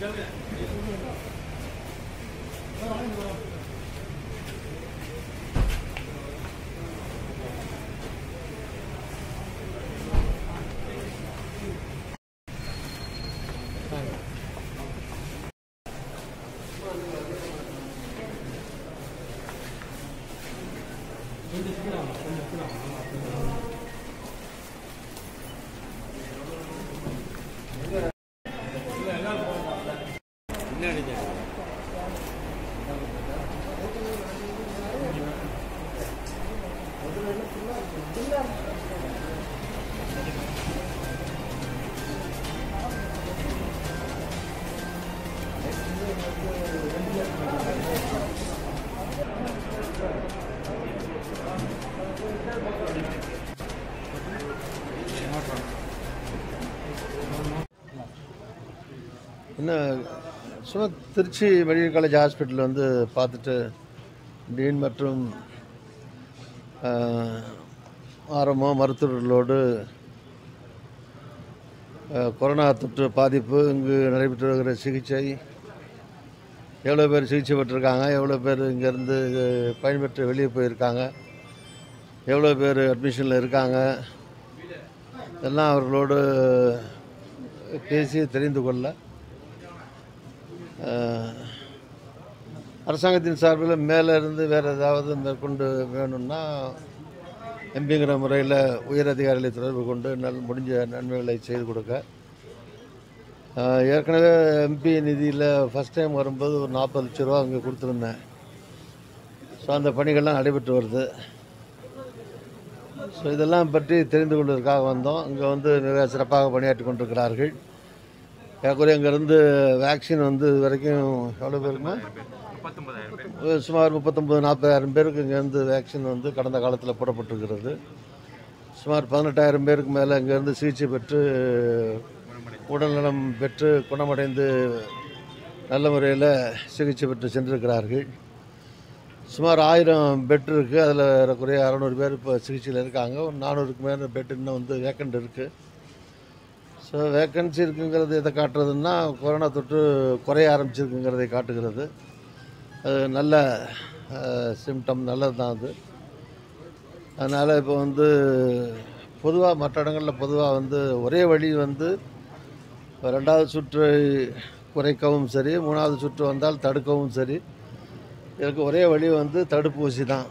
என்ன சும்மா Trichy medical college hospital வந்து பார்த்துட்டு டீன் மற்றும் ஆரம்போ மருத்துவர்களோடு அஹ், கொரோனா தொற்று பாதிப்பு இங்கு நடைபெற்று வருகிற சிகிச்சை எவ்வளோ பேர் சிகிச்சை பெற்றிருக்காங்க எவ்வளோ பேர் இங்கேருந்து பயன்பெற்று வெளியே போயிருக்காங்க எவ்வளோ பேர் அட்மிஷனில் இருக்காங்க எல்லாம் அவர்களோடு பேசி தெரிந்து கொள்ள அஹ், அரசாங்கத்தின் சார்பில் மேலே இருந்து வேறு ஏதாவது மேற்கொண்டு வேணும்னா எம்பிங்கிற முறையில் உயர் அதிகாரிகளை தொடர்பு கொண்டு நல் முடிஞ்ச நன்மைகளை செய்து கொடுக்க அஹ், ஏற்கனவே எம்பி நிதியில் ஃபஸ்ட் டைம் வரும்போது ஒரு நாற்பது லட்ச ரூபா அங்கே கொடுத்துருந்தேன் ஸோ அந்த பணிகள்லாம் நடைபெற்று வருது ஸோ இதெல்லாம் பற்றி தெரிந்து கொள்வதற்காக வந்தோம் இங்கே வந்து மிக சிறப்பாக பணியாற்றி கொண்டிருக்கிறார்கள் ஏற்குறைய இங்கேருந்து வேக்சின் வந்து இது வரைக்கும் எவ்வளோ பேருக்குமா ஒரு சுமார் முப்பத்தொம்பது நாற்பதாயிரம் பேருக்கு இங்கேருந்து வேக்சின் வந்து கடந்த காலத்தில் போடப்பட்டிருக்கிறது சுமார் பதினெட்டாயிரம் பேருக்கு மேலே இங்கேருந்து சிகிச்சை பெற்று உடல்நலம் பெற்று குணமடைந்து நல்ல முறையில் சிகிச்சை பெற்று சென்றிருக்கிறார்கள் சுமார் ஆயிரம் பெட் இருக்குது அதில் ஏறக்குறைய அறநூறு பேர் இப்போ சிகிச்சையில் இருக்காங்க ஒரு நானூறுக்கு மேலே பெட் இன்னும் வந்து வேக்கண்ட் இருக்குது ஸோ வேக்கன்சி இருக்குங்கிறது எதை காட்டுறதுன்னா கொரோனா தொற்று குறைய ஆரம்பிச்சிருக்குங்கிறதை காட்டுகிறது அது நல்ல சிம்டம் நல்லது தான் அது அதனால் இப்போ வந்து பொதுவாக மற்ற இடங்களில் பொதுவாக வந்து ஒரே வழி வந்து ரெண்டாவது சுற்று குறைக்கவும் சரி மூணாவது சுற்று வந்தால் தடுக்கவும் சரி இதுக்கு ஒரே வழி வந்து தடுப்பூசி தான்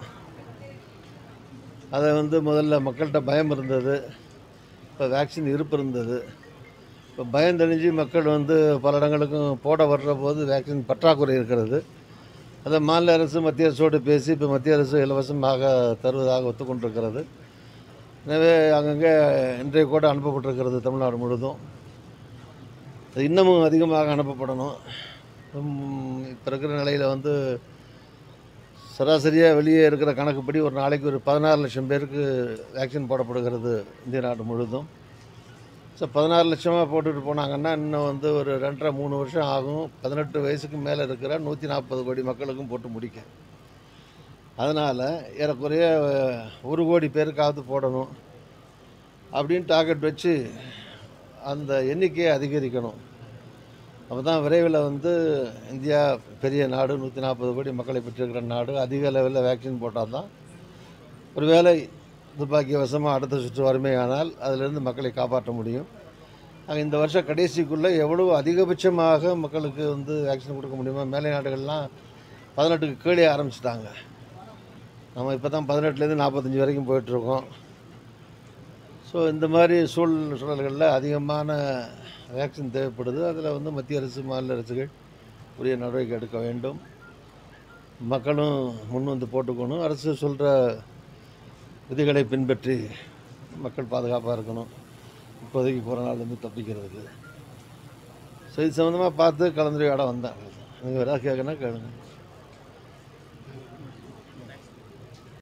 அதை வந்து முதல்ல மக்கள்கிட்ட பயம் இருந்தது இப்போ வேக்சின் இருப்பு இருந்தது இப்போ பயம் தெளிஞ்சு மக்கள் வந்து பல இடங்களுக்கும் போட வர்ற போது வேக்சின் பற்றாக்குறை இருக்கிறது அதை மாநில அரசு மத்திய அரசோடு பேசி இப்போ மத்திய அரசு இலவசமாக தருவதாக ஒத்துக்கொண்டிருக்கிறது எனவே அங்கங்கே இன்றைய கூட அனுப்பப்பட்டிருக்கிறது தமிழ்நாடு முழுதும் அது இன்னமும் அதிகமாக அனுப்பப்படணும் இப்போ இருக்கிற நிலையில் வந்து சராசரியாக வெளியே இருக்கிற கணக்குப்படி ஒரு நாளைக்கு ஒரு பதினாறு லட்சம் பேருக்கு வேக்சின் போடப்படுகிறது இந்திய நாடு முழுதும் ஸோ பதினாறு லட்சமாக போட்டுட்டு போனாங்கன்னா இன்னும் வந்து ஒரு ரெண்டரை மூணு வருஷம் ஆகும் பதினெட்டு வயசுக்கு மேலே இருக்கிற நூற்றி நாற்பது கோடி மக்களுக்கும் போட்டு முடிக்க அதனால் ஏறக்குறைய ஒரு கோடி பேருக்காவது போடணும் அப்படின்னு டார்கெட் வச்சு அந்த எண்ணிக்கையை அதிகரிக்கணும் அப்போ தான் விரைவில் வந்து இந்தியா பெரிய நாடு நூற்றி நாற்பது கோடி மக்களை பெற்றிருக்கிற நாடு அதிக லெவலில் வேக்சின் போட்டால் தான் ஒருவேளை துப்பாக்கியவசமாக அடுத்த சுற்று வறுமையானால் அதிலிருந்து மக்களை காப்பாற்ற முடியும் ஆக இந்த வருஷம் கடைசிக்குள்ளே எவ்வளவு அதிகபட்சமாக மக்களுக்கு வந்து வேக்சின் கொடுக்க முடியுமோ மேலை நாடுகள்லாம் பதினெட்டுக்கு கீழே ஆரம்பிச்சிட்டாங்க நம்ம இப்போ தான் பதினெட்டுலேருந்து நாற்பத்தஞ்சு வரைக்கும் போயிட்டுருக்கோம் ஸோ இந்த மாதிரி சூழ் சூழல்களில் அதிகமான வேக்சின் தேவைப்படுது அதில் வந்து மத்திய அரசு மாநில அரசுகள் உரிய நடவடிக்கை எடுக்க வேண்டும் மக்களும் முன் வந்து போட்டுக்கணும் அரசு சொல்கிற விதிகளை பின்பற்றி மக்கள் பாதுகாப்பாக இருக்கணும் இப்போதைக்கு கொரோனாலேருந்து தப்பிக்கிறதுக்கு ஸோ இது சம்மந்தமாக பார்த்து கலந்துரையாட வந்தேன் நீங்கள் வேறு கேட்கணும் கேளுங்க